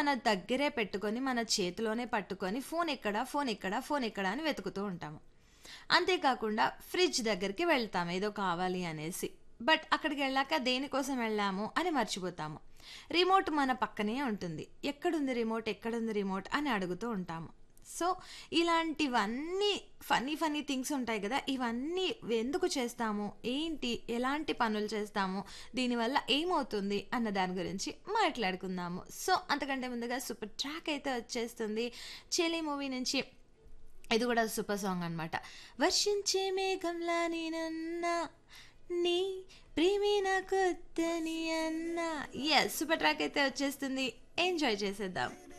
మన దగ్గరే పెట్టుకొని మన చేతిలోనే పట్టుకొని ఫోన్ ఎక్కడ ఫోన్ ఎక్కడ ఫోన్ ఎక్కడ అని వెతుకుతూ ఉంటాము అంతేకాకుండా ఫ్రిడ్జ్ దగ్గరికి వెళ్తాము ఏదో కావాలి అనేసి బట్ అక్కడికి వెళ్ళాక దేనికోసం వెళ్ళాము అని మర్చిపోతాము రిమోట్ మన పక్కనే ఉంటుంది ఎక్కడుంది రిమోట్ ఎక్కడుంది రిమోట్ అని అడుగుతూ ఉంటాము సో ఇలాంటివన్నీ ఫన్నీ ఫన్నీ థింగ్స్ ఉంటాయి కదా ఇవన్నీ ఎందుకు చేస్తాము ఏంటి ఎలాంటి పనులు చేస్తాము దీనివల్ల ఏమవుతుంది అన్న దాని గురించి మాట్లాడుకుందాము సో అంతకంటే ముందుగా సూపర్ ట్రాక్ అయితే వచ్చేస్తుంది చెలి మూవీ నుంచి ఇది కూడా సూపర్ సాంగ్ అనమాట వర్షించే మేఘంలా నేనన్నా నీ ప్రేమి నా కొత్తని అన్నా ఎస్ సూపర్ ట్రాక్ అయితే వచ్చేస్తుంది ఎంజాయ్ చేసేద్దాం